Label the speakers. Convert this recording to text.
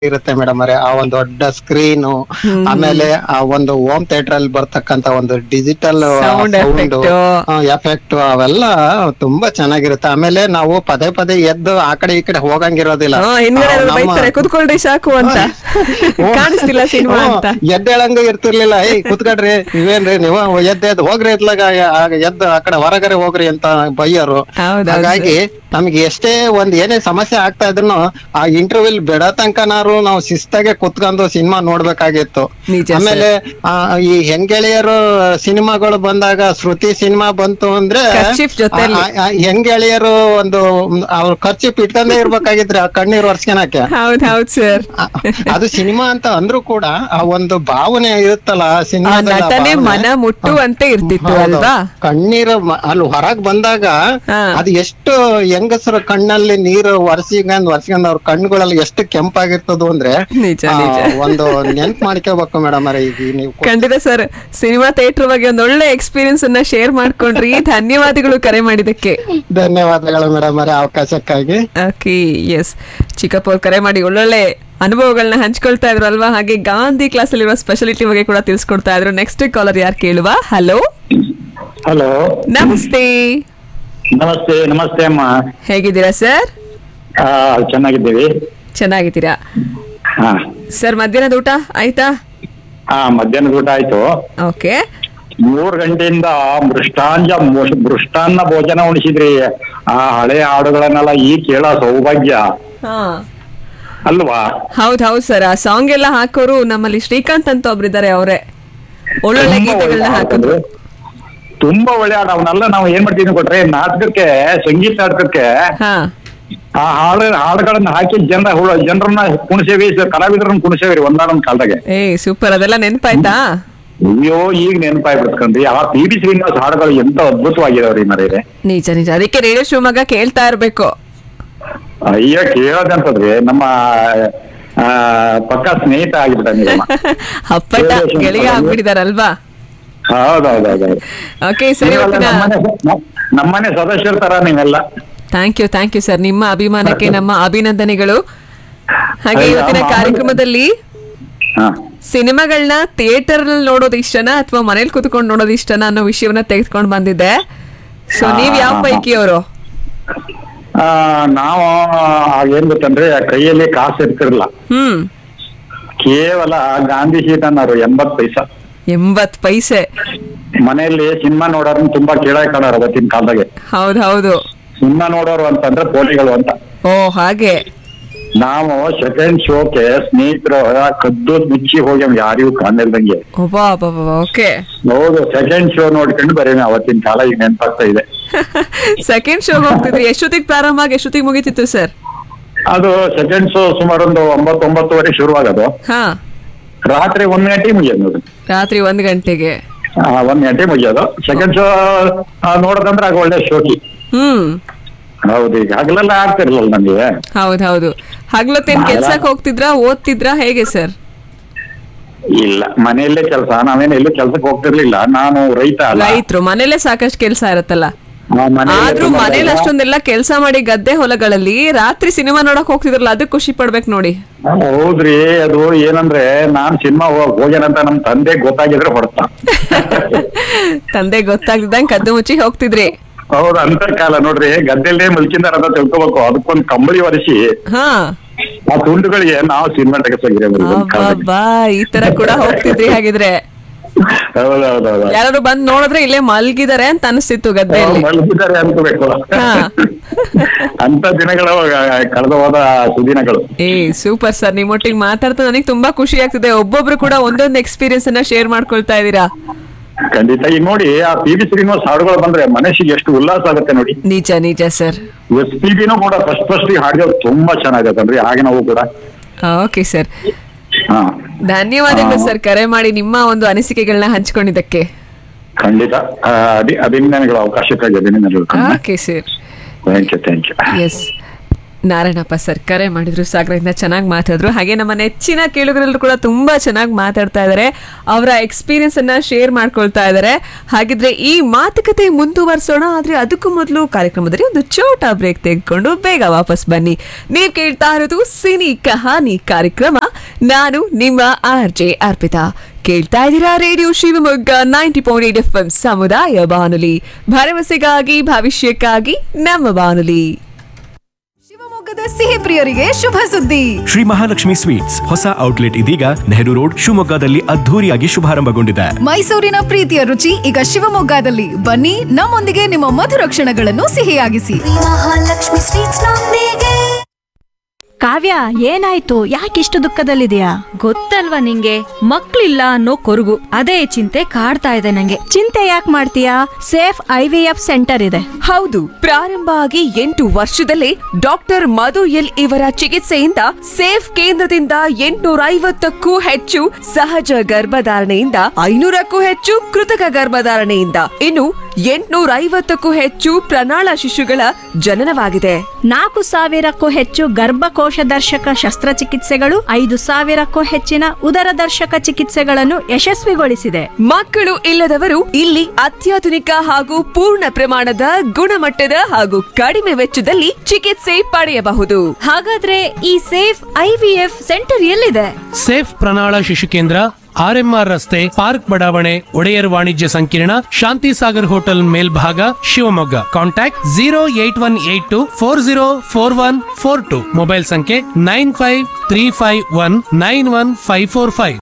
Speaker 1: ಇರುತ್ತೆ ಮೇಡಮ್ ಅವರೇ ಆ ಒಂದು ದೊಡ್ಡ ಸ್ಕ್ರೀನು ಆಮೇಲೆ ಆ ಒಂದು ಹೋಮ್ ಥಿಯೇಟರ್ ಅಲ್ಲಿ ಬರ್ತಕ್ಕಂತ ಒಂದು ಡಿಜಿಟಲ್
Speaker 2: Sound effect.
Speaker 1: ಎಫೆಕ್ಟ್ ಅವೆಲ್ಲ ತುಂಬಾ ಚೆನ್ನಾಗಿರುತ್ತೆ ಆಮೇಲೆ ನಾವು ಪದೇ ಪದೇ ಎದ್ದು ಆ ಕಡೆ ಈ ಕಡೆ ಹೋಗಂಗಿರೋದಿಲ್ಲ
Speaker 2: ಹಾ, ಹಿಂದ್ಗಡೆ
Speaker 1: ಆ,
Speaker 2: ಅವ್ರು
Speaker 1: ನಮ್ಮ-
Speaker 2: ಬೈತಾರೆ ಕುತ್ಕೊಳ್ರಿ ಸಾಕು ಅಂತ
Speaker 1: ಹ್ಮ್.
Speaker 2: ಕಾಣಿಸ್ತಿಲ್ಲ ಸಿನಿಮಾ
Speaker 1: ಹ್ಮ್.
Speaker 2: ಅಂತ
Speaker 1: ಎದ್ದೇಳಂಗ ಇರ್ತಿರ್ಲಿಲ್ಲ ಏಯ್ ಕುತ್ಕೊಡ್ರಿ ನೀವೇನ್ರಿ ನೀವು ಎದ್ದ ಎದ್ದು ಹೋಗ್ರಿ ಇತ್ಲಾಗ ಎದ್ದು ಆ ಕಡೆ ಹೊರಗಡೆ ಹೋಗ್ರಿ ಅಂತ ಬೈಯೋರು
Speaker 2: ಹೌದೌದು
Speaker 1: ಹಾಗಾಗಿ ನಮ್ಗೆ ಎಷ್ಟೇ ಒಂದ್ ಏನೇ ಸಮಸ್ಯೆ ಆಗ್ತಾ ಇದ್ರು ಆ ಇಂಟರ್ವ್ಯೂಲ್ ಬಿಡ ತನಕನಾರು ನಾವು ಶಿಸ್ತಾಗೆ ಕುತ್ಕೊಂಡು ಸಿನಿಮಾ ನೋಡ್ಬೇಕಾಗಿತ್ತು
Speaker 2: ನಿಜ sir.
Speaker 1: ಆಮೇಲೆ ಆ, ಈ ಹೆಂಗೆಳೆಯರು ಸಿನಿಮಾಗಳು ಬಂದಾಗ ಶ್ರುತಿ ಸಿನಿಮಾ ಬಂತು ಅಂದ್ರೆ
Speaker 2: Kerchief ಜೊತೆಲಿ.
Speaker 1: ಆ- ಆ ಹೆಂಗೆಳೆಯರು ಒಂದು ಮ್, ಅವ್ರ ಖರ್ಚು ಇಟ್ಕೊಂಡೇ ಇರ್ಬೇಕಾಗಿದ್ರೆ ಆ ಕಣ್ಣೀರ್ ಒರ್ಸ್ಕೊಳಕ್ಕೆ
Speaker 2: ಹೌದ್ ಹೌದ್ ಸರ್
Speaker 1: ಆ, ಅದು ಸಿನಿಮಾ ಅಂತ ಅಂದ್ರೂ ಕೂಡ ಆ ಒಂದು ಭಾವನೆ ಇರುತ್ತಲ್ಲ
Speaker 2: ಆ
Speaker 1: ಸಿನಿಮಾ
Speaker 2: ನಟನೆ ಮನ ಮುಟ್ಟುವಂತೆ ಇರ್ತಿತ್ತು ಅಲ್ವಾ
Speaker 1: ಕಣ್ಣೀರು ಮ- ಅಲ್ಲಿ ಹೊರಗ್ ಬಂದಾಗ
Speaker 2: ಹಾ.
Speaker 1: ಅದು ಎಷ್ಟು ಹೆಂಗಸರ ಕಣ್ಣಲ್ಲಿ ನೀರು ಒರೆಸಿಕೊಂಡ್ ಒರೆಸ್ಕೊಂಡ್ ಅವ್ರ ಕಣ್ಣುಗಳಲ್ಲಿ ಎಷ್ಟು ಕೆಂಪಾಗಿರ್ತದ ಅಂದ್ರೆ
Speaker 2: ನಿಜ
Speaker 1: ಆ,
Speaker 2: ನಿಜ
Speaker 1: ಒಂದು ನೆನ್ಪ್ ಮಾಡ್ಕೋಬೇಕು ಮೇಡಮ್ ಅರೆ ಈಗ ನೀವು ಕೊ-
Speaker 2: ಖಂಡಿತ ಸರ್ ಸಿನಿಮಾ ಥಿಯೇಟರ್ ಬಗ್ಗೆ ಒಂದ್ ಒಳ್ಳೆ ಎಕ್ಸ್ಪೀರಿಯನ್ಸ್ ಅನ್ನ ಶೇರ್ ಮಾಡ್ಕೊಂಡ್ರಿ ಧನ್ಯವಾದಗಳು ಕರೆ ಮಾಡಿದಕ್ಕೆ
Speaker 1: ಧನ್ಯವಾದಗಳು ಮೇಡಮ್ ಅರೆ ಅವಕಾಶಕ್ಕಾಗಿ
Speaker 2: ಓಕೆ ಎಸ್ ಚಿಕ್ಕಪ್ಪ ಅವ್ರು ಕರೆ ಮಾಡಿ ಒಳ್ಳೊಳ್ಳೆ ಅನುಭವಗಳನ್ನ ಹಂಚ್ಕೊಳ್ತಾ ಇದ್ರು ಅಲ್ವಾ ಹಾಗೆ ಗಾಂಧಿ ಕ್ಲಾಸ್ ಅಲ್ಲಿರುವ ಸ್ಪೆಷಾಲಿಟಿ ಬಗ್ಗೆ ಕೂಡ ತಿಳಿಸ್ಕೊಡ್ತಾ ಇದ್ರು ನೆಕ್ಸ್ಟ್ ಕಾಲರ್ ಯಾರು ಕೇಳುವ ಹಲೋ
Speaker 3: ಹಲೋ
Speaker 2: ನಮಸ್ತೆ
Speaker 3: ನಮಸ್ತೆ ನಮಸ್ತೆ ಅಮ್ಮ
Speaker 2: ಹೇಗಿದ್ದೀರಾ ಸರ್
Speaker 3: ಆ, ಚೆನ್ನಾಗಿದ್ದೀವಿ
Speaker 2: ಚೆನ್ನಾಗಿದ್ದೀರಾ
Speaker 3: ಹಾ
Speaker 2: ಸರ್ ಮಧ್ಯಾಹ್ನದ ಊಟ ಆಯ್ತಾ
Speaker 3: ಹಾ ಮಧ್ಯಾಹ್ನದ ಊಟ ಆಯ್ತು
Speaker 2: ಓಕೆ
Speaker 3: ಮೂರ್ ಗಂಟೆಯಿಂದ ಮೃಷ್ಟಾಂಜ ಮೃ- ಮೃಷ್ಟಾನ್ನ ಭೋಜನ ಉಣಿಸಿದ್ರಿ ಆ ಹಳೆ ಹಾಡುಗಳನ್ನೆಲ್ಲ ಈ ಕೇಳೋ ಸೌಭಾಗ್ಯ
Speaker 2: ಹಾ
Speaker 3: ಅಲ್ವಾ
Speaker 2: ಹೌದ್ ಹೌದ್ ಸರ್ ಆ ಸಾಂಗ್ ಎಲ್ಲ ಹಾಕೋರು ನಮ್ಮಲ್ಲಿ ಶ್ರೀಕಾಂತ್ ಅಂತ ಒಬ್ರಿದ್ದಾರೆ ಅವರೇ ಒಳ್ಳೊಳ್ಳೆ
Speaker 3: ತುಂಬಾ ಒಳ್ಳೆ
Speaker 2: ಗೀತೆಗಳನ್ನ ಹಾಕಿದ್ರು
Speaker 3: ಹಾಡು. ತುಂಬಾ ಒಳ್ಳೆ ಹಾಡು ಅವನ್ನೆಲ್ಲ ನಾವು ಏನ್ ಮಾಡ್ತೀವಿ ಕೊಟ್ರೆ ನಾಟಕಕ್ಕೆ ಸಂಗೀತ ನಾಟಕಕ್ಕೆ
Speaker 2: ಹಾ
Speaker 3: ಆ ಹಾಡು ಹಾಡುಗಳನ್ನ ಹಾಕಿ ಜನರ ಜನರನ್ನ ಕುಣಿಸೇವಿ ಕಲಾವಿದರನ್ನ ಕುಣಿಸೇವಿ ಒಂದಾನೊಂದ್ ಕಾಲದಾಗೆ
Speaker 2: ಏ ಸೂಪರ್ ಅದೆಲ್ಲ ನೆನ್ಪಾಯ್ತಾ
Speaker 3: ಅಯ್ಯೋ ಈಗ ನೆನಪಾಗ್ಬಿಡ್ಸ್ಕೊಂಡ್ರಿ ಆ ಪಿ ಬಿ ಶ್ರೀನಿವಾಸ್ ಹಾಡುಗಳು ಎಂತ ಅದ್ಭುತವಾಗಿದಾವ್ರಿ ಮರೀರೆ
Speaker 2: ನಿಜ ನಿಜ ಅದಕ್ಕೆ ರೇಡಿಯೋ ಶಿವಮೊಗ್ಗ ಕೇಳ್ತಾ ಇರ್ಬೇಕು
Speaker 3: ಅಯ್ಯೋ ಕೇಳೋದಂತದ್ರಿ ನಮ್ಮ ಆ, ಪಕ್ಕ ಸ್ನೇಹಿತ ಆಗಿಬಿಟ್ಟ ನೀವು
Speaker 2: ಅಪ್ಪಟ ಗೆಳೆಯ ಆಗ್ಬಿಟ್ಟಿದಾರಲ್ವಾ
Speaker 3: ಹೌದೌದೌದು
Speaker 2: ಓಕೆ ಸರಿ ಇವತ್ತಿನ
Speaker 3: ನಮ್ಮನೆ ಸದಸ್ಯರ ತರ ನೀವೆಲ್ಲ
Speaker 2: thank you thank you sir ನಿಮ್ಮ ಅಭಿಮಾನಕ್ಕೆ ನಮ್ಮ ಅಭಿನಂದನೆಗಳು ಹಾಗೆ
Speaker 3: ಅಯ್ಯ,
Speaker 2: ಇವತ್ತಿನ
Speaker 3: ಮಾಮೂಲಿ-
Speaker 2: ಕಾರ್ಯಕ್ರಮದಲ್ಲಿ
Speaker 3: ಹಾ
Speaker 2: ಸಿನಿಮಾಗಳನ್ನ ಥಿಯೇಟರ್ ನೋಡೋದು ಇಷ್ಟನಾ ಅಥವಾ ಮನೇಲಿ ಕುತ್ಕೊಂಡು ನೋಡೋದು ಇಷ್ಟನಾ ಅನ್ನೋ ವಿಷಯವನ್ನ ತೆಗೆದುಕೊಂಡು ಬಂದಿದ್ದೆ ಸೊ ನೀವ್ ಯಾವ ಪೈಕಿ ಅವರು
Speaker 3: ಆ, ನಾವು ಏನ್ ಗೊತ್ತಂದ್ರೆ ಕೈಯಲ್ಲಿ ಕಾಸು ಇರ್ತಿರ್ಲಿಲ್ಲ
Speaker 2: ಹ್ಮ್
Speaker 3: ಕೇವಲ ಗಾಂಧಿ ಸೀಟ್ ಅನ್ನೋರು ಎಂಬತ್ ಪೈಸಾ
Speaker 2: ಎಂಬತ್ ಪೈಸೆ
Speaker 3: ಮನೆಯಲ್ಲಿ ಸಿನಿಮಾ ನೋಡೋರ್ನ ತುಂಬಾ ಕೇಳಾಯ್ ಕಾಣೋರು ಅವತ್ತಿನ ಕಾಲದಾಗೆ
Speaker 2: ಹೌದ್ ಹೌದು
Speaker 3: ಸಿನಿಮಾ ನೋಡೋರು ಅಂತಂದ್ರೆ ಪೋಲಿಗಳು ಅಂತ
Speaker 2: ಓ ಹಾಗೆ
Speaker 3: ನಾವು ಸೆಕೆಂಡ್ ಶೋಕ್ಕೆ ಸ್ನೇಹಿತರು ಕದ್ದು ಮುಚ್ಚಿ ಹೋಗಿ ಯಾರಿಗೂ ಕಾಣಿಲ್ದಂಗೆ
Speaker 2: ಒಬ್ಬಾ ಓಕೆ
Speaker 3: ಹೌದು ಸೆಕೆಂಡ್ ಶೋ ನೋಡ್ಕೊಂಡು ಬರೀನಿ ಅವತ್ತಿನ ಕಾಲ ಈಗ ನೆನಪಾಗ್ತಾ ಇದೆ
Speaker 2: ಸೆಕೆಂಡ್ ಶೋಗೆ ಹೋಗ್ತಿದ್ರಿ ಎಷ್ಟೊತ್ತಿಗೆ ಪ್ರಾರಂಭ ಆಗಿ ಎಷ್ಟೊತ್ತಿಗೆ ಮುಗೀತಿತ್ತು ಸರ್
Speaker 3: ಅದು ಸೆಕೆಂಡ್ ಶೋ ಸುಮಾರು ಒಂದು ಒಂಬತ್ತು ಒಂಬತ್ತುವರೆ ಶುರುವಾಗೋದು
Speaker 2: ಹಾ
Speaker 3: ರಾತ್ರಿ ಒಂದ್ ಗಂಟೆ ಮುಗಿಯೋದು ಅದು.
Speaker 2: ರಾತ್ರಿ ಒಂದ್ ಗಂಟೆಗೆ
Speaker 3: ಆ, ಒಂದ್ ಗಂಟೆ ಮುಗಿಯೋದು ಸೆಕೆಂಡ್ ಶೋ ನೋಡೋದಂದ್ರೆ ಆಗ ಒಳ್ಳೆ ಶೋಕಿ
Speaker 2: ಹ್ಮ್
Speaker 3: ಹೌದು ಈಗ ಹಗಲೆಲ್ಲ ಆಗ್ತಿರ್ಲಿಲ್ಲ ನನಗೆ
Speaker 2: ಹೌದ್ ಹೌದು ಹಗ್ಲೊತ್ತೇನ್ ಕೆಲ್ಸಕ್ಕೆ ಹೋಗ್ತಿದ್ರಾ ಓದ್ತಿದ್ರಾ ಹೇಗೆ ಸರ್
Speaker 3: ಇಲ್ಲ ಮನೆಯಲ್ಲೇ ಕೆಲಸ ನಾವೇನು ಎಲ್ಲೂ ಕೆಲ್ಸಕ್ಕೆ ಹೋಗ್ತಿರ್ಲಿಲ್ಲ ನಾನು ರೈತ ಅಲ್ಲ
Speaker 2: ರೈತರು ಮನೇಲೆ ಸಾಕಷ್ಟು ಕೆಲ್ಸ ಇರತ್ತಲ್ಲ
Speaker 3: ಆ, ಮನೆಯಲ್ಲೇ
Speaker 2: ಆದ್ರೂ
Speaker 3: ತುಂಬಾ
Speaker 2: ಮನೇಲಿ
Speaker 3: ಕೆಲಸ.
Speaker 2: ಅಷ್ಟೊಂದೆಲ್ಲ ಕೆಲಸ ಮಾಡಿ ಗದ್ದೆ ಹೊಲಗಳಲ್ಲಿ ರಾತ್ರಿ ಸಿನಿಮಾ ನೋಡಕ್ ಹೋಗ್ತಿದ್ರಲ್ಲ ಅದಕ್ಕೆ ಖುಷಿ ಪಡ್ಬೇಕು ನೋಡಿ
Speaker 3: ಹೌದ್ರಿ ಅದು ಏನಂದ್ರೆ ನಾನ್ ಸಿನಿಮಾ ಹೋಗ್ಯಾನಂತ ನಮ್ ತಂದೆ ಗೊತ್ತಾಗಿದ್ರೆ ಹೊಡ್ತಾ
Speaker 2: ತಂದೆ ಗೊತ್ತಾಗ್ದಿದ್ದಂಗ್ ಕದ್ದು ಮುಚ್ಚಿ ಹೋಗ್ತಿದ್ರಿ
Speaker 3: ಹೌದು ಅಂತ ಕಾಲ ನೋಡ್ರಿ ಗದ್ದೆಲ್ಲೇ ಮಲ್ಕಿಂದಾರ ಅಂತ ತಿಳ್ಕೊಬೇಕು ಅದಕ್ಕೊಂದ್ ಕಂಬಳಿ ಒರೆಸಿ
Speaker 2: ಹಾ
Speaker 3: ಆ ತುಂಡುಗಳಿಗೆ ನಾವು ಸಿನಿಮಾ ತೆಗೆಸೋಗಿರಿ
Speaker 2: ಅಬ್ಬಬ್ಬಾ ಈ ತರ ಕೂಡ ಹೋಗ್ತಿದ್ರಿ ಹಾಗಿದ್ರೆ
Speaker 3: ಹೌದೌದೌದು
Speaker 2: ಯಾರಾದ್ರು ಬಂದ್ ನೋಡಿದ್ರೆ ಇಲ್ಲೇ ಮಲ್ಗಿದಾರೆ ಅಂತ ಅನಿಸ್ತಿತ್ತು ಗದ್ದೆಯಲ್ಲಿ
Speaker 3: ಮಲಗಿದ್ದಾರೆ ಅನ್ಕೋಬೇಕು
Speaker 2: ಹಾ.
Speaker 3: ಅಂತ ದಿನಗಳು ಕಳೆದ ಹೋದ ಸುದಿನಗಳು
Speaker 2: ಏ ಸೂಪರ್ ಸರ್ ನಿಮ್ಮೊಟ್ಟಿಗೆ ಮಾತಾಡ್ತಾ ನನಗೆ ತುಂಬಾ ಖುಷಿ ಆಗ್ತಿದೆ ಒಬ್ಬೊಬ್ರು ಕೂಡ ಒಂದೊಂದು ಎಕ್ಸ್ಪೀರಿಯನ್ಸ್ ಅನ್ನ ಶೇರ್ ಮಾಡ್ಕೊಳ್ತಾ ಇದೀರಾ
Speaker 3: ಖಂಡಿತ ಈಗ ನೋಡಿ ಆ ಪಿ ಬಿ ಶ್ರೀನಿವಾಸ್ ಹಾಡುಗಳು ಬಂದ್ರೆ ಮನಸ್ಸಿಗೆ ಎಷ್ಟು ಉಲ್ಲಾಸ ಆಗುತ್ತೆ ನೋಡಿ
Speaker 2: ನಿಜ ನಿಜ ಸರ್
Speaker 3: ಎಸ್ ಪಿ ಬಿನೂ ಕೂಡ ಫಸ್ಟ್ ಫಸ್ಟ್ ಹಾಡಿದ್ರು ತುಂಬಾ ಚೆನ್ನಾಗತ್ತನ್ರಿ ಹಾಗೆ ನಾವು ಕೂಡ
Speaker 2: ಓಕೆ ಸರ್
Speaker 3: ಹಾ
Speaker 2: ಧನ್ಯವಾದಗಳು ಸರ್ ಕರೆ ಮಾಡಿ ನಿಮ್ಮ ಒಂದು ಅನಿಸಿಕೆಗಳನ್ನ ಹಂಚ್ಕೊಂಡಿದ್ದಕ್ಕೆ
Speaker 3: ಖಂಡಿತ ಆ, ಅಭಿ ಅಭಿನಂದನೆಗಳು ಅವಕಾಶಕ್ಕಾಗಿ ಅಭಿನಂದನೆಗಳು
Speaker 2: okay sir
Speaker 3: thank you thank you
Speaker 2: S Narayanappa sir ಕರೆ ಮಾಡಿದ್ರು ಸಾಗರದಿಂದ ಚೆನ್ನಾಗಿ ಮಾತಾಡಿದ್ರು ಹಾಗೆ ನಮ್ಮ ನೆಚ್ಚಿನ ಕೇಳುಗರೆಲ್ಲರೂ ಕೂಡ ತುಂಬಾ ಚೆನ್ನಾಗಿ ಮಾತಾಡ್ತಾ ಇದ್ದಾರೆ ಅವರ ಎಕ್ಸ್ಪೀರಿಯನ್ಸ್ ಅನ್ನ ಶೇರ್ ಮಾಡ್ಕೊಳ್ತಾ ಇದ್ದಾರೆ ಹಾಗಿದ್ರೆ ಈ ಮಾತುಕತೆ ಮುಂದುವರಿಸೋಣ ಆದ್ರೆ ಅದಕ್ಕೂ ಮೊದಲು ಕಾರ್ಯಕ್ರಮದಲ್ಲಿ ಒಂದು ಚೋಟ ಬ್ರೇಕ್ ತೆಗೆದುಕೊಂಡು ಬೇಗ ವಾಪಸ್ ಬನ್ನಿ ನೀವು ಕೇಳ್ತಾ ಇರೋದು ಸಿನಿ ಕಹಾನಿ ಕಾರ್ಯಕ್ರಮ ನಾನು ನಿಮ್ಮ ಆರ್ ಜೆ ಅರ್ಪಿತಾ ಕೇಳ್ತಾ ಇದ್ದೀರಾ radio Shivamogga ninety point eight F ಸಮುದಾಯ ಬಾನುಲಿ ಭರವಸೆಗಾಗಿ ಭವಿಷ್ಯಕ್ಕಾಗಿ ನಮ್ಮ ಬಾನುಲಿ
Speaker 4: ಶಿವಮೊಗ್ಗದ ಸಿಹಿ ಪ್ರಿಯರಿಗೆ ಶುಭ ಸುದ್ದಿ
Speaker 5: ಶ್ರೀ ಮಹಾಲಕ್ಷ್ಮಿ ಸ್ವೀಟ್ಸ್ ಹೊಸ ಔಟ್ಲೆಟ್ ಇದೀಗ ನೆಹರು ರೋಡ್ ಶಿವಮೊಗ್ಗದಲ್ಲಿ ಅದ್ಧೂರಿಯಾಗಿ ಶುಭಾರಂಭಗೊಂಡಿದೆ
Speaker 4: ಮೈಸೂರಿನ ಪ್ರೀತಿಯ ರುಚಿ ಈಗ ಶಿವಮೊಗ್ಗದಲ್ಲಿ ಬನ್ನಿ ನಮ್ಮೊಂದಿಗೆ ನಿಮ್ಮ ಮಧುರ ಕ್ಷಣಗಳನ್ನು ಸಿಹಿಯಾಗಿಸಿ
Speaker 6: ಮಹಾಲಕ್ಷ್ಮಿ ಸ್ವೀಟ್ಸ್ ನೊಂದಿಗೆ
Speaker 7: ಕಾವ್ಯ ಏನಾಯ್ತು ಯಾಕಿಷ್ಟು ದುಃಖದಲ್ಲಿದೆಯಾ
Speaker 8: ಗೊತ್ತಲ್ವಾ ನಿಂಗೆ ಮಕ್ಳಿಲ್ಲ ಅನ್ನೋ ಕೊರಗು ಅದೇ ಚಿಂತೆ ಕಾಡ್ತಾ ಇದೆ ನಂಗೆ
Speaker 7: ಚಿಂತೆ ಯಾಕೆ ಮಾಡ್ತೀಯಾ safe I V F centre ಇದೆ
Speaker 2: ಹೌದು ಪ್ರಾರಂಭ ಆಗಿ ಎಂಟು ವರ್ಷದಲ್ಲೇ ಡಾಕ್ಟರ್ ಮಧು ಎಲ್ ಇವರ ಚಿಕಿತ್ಸೆಯಿಂದ ಸೇಫ್ ಕೇಂದ್ರದಿಂದ ಎಂಟುನೂರ ಐವತ್ತಕ್ಕೂ ಹೆಚ್ಚು ಸಹಜ ಗರ್ಭಧಾರಣೆಯಿಂದ ಐನೂರಕ್ಕೂ ಹೆಚ್ಚು ಕೃತಕ ಗರ್ಭಧಾರಣೆಯಿಂದ ಇನ್ನು ಎಂಟುನೂರ ಐವತ್ತಕ್ಕೂ ಹೆಚ್ಚು ಪ್ರಣಾಳ ಶಿಶುಗಳ ಜನನವಾಗಿದೆ
Speaker 7: ನಾಲ್ಕು ಸಾವಿರಕ್ಕೂ ಹೆಚ್ಚು ಗರ್ಭಕೋಶ ದರ್ಶಕ ಶಸ್ತ್ರಚಿಕಿತ್ಸೆಗಳು ಐದು ಸಾವಿರಕ್ಕೂ ಹೆಚ್ಚಿನ ಉದರ ದರ್ಶಕ ಚಿಕಿತ್ಸೆಗಳನ್ನು ಯಶಸ್ವಿಗೊಳಿಸಿದೆ
Speaker 2: ಮಕ್ಕಳು ಇಲ್ಲದವರು ಇಲ್ಲಿ ಅತ್ಯಾಧುನಿಕ ಹಾಗೂ ಪೂರ್ಣ ಪ್ರಮಾಣದ ಗುಣಮಟ್ಟದ ಹಾಗೂ ಕಡಿಮೆ ವೆಚ್ಚದಲ್ಲಿ ಚಿಕಿತ್ಸೆ ಪಡೆಯಬಹುದು
Speaker 8: ಹಾಗಾದ್ರೆ ಈ ಸೇಫ್ ಐವಿಎಫ್ ಸೆಂಟರ್ ಎಲ್ಲಿದೆ
Speaker 9: ಸೇಫ್ ಪ್ರಣಾಳ ಶಿಶು ಕೇಂದ್ರ ಆರ್ಎಂಆರ್ ರಸ್ತೆ ಪಾರ್ಕ್ ಬಡಾವಣೆ ಒಡೆಯರ್ ವಾಣಿಜ್ಯ ಸಂಕೀರ್ಣ ಶಾಂತಿ ಸಾಗರ್ ಹೋಟೆಲ್ ಮೇಲ್ಭಾಗ Shivamogga contact zero eight one eight two four zero four one four two mobile ಸಂಖ್ಯೆ nine five three five one nine one five four five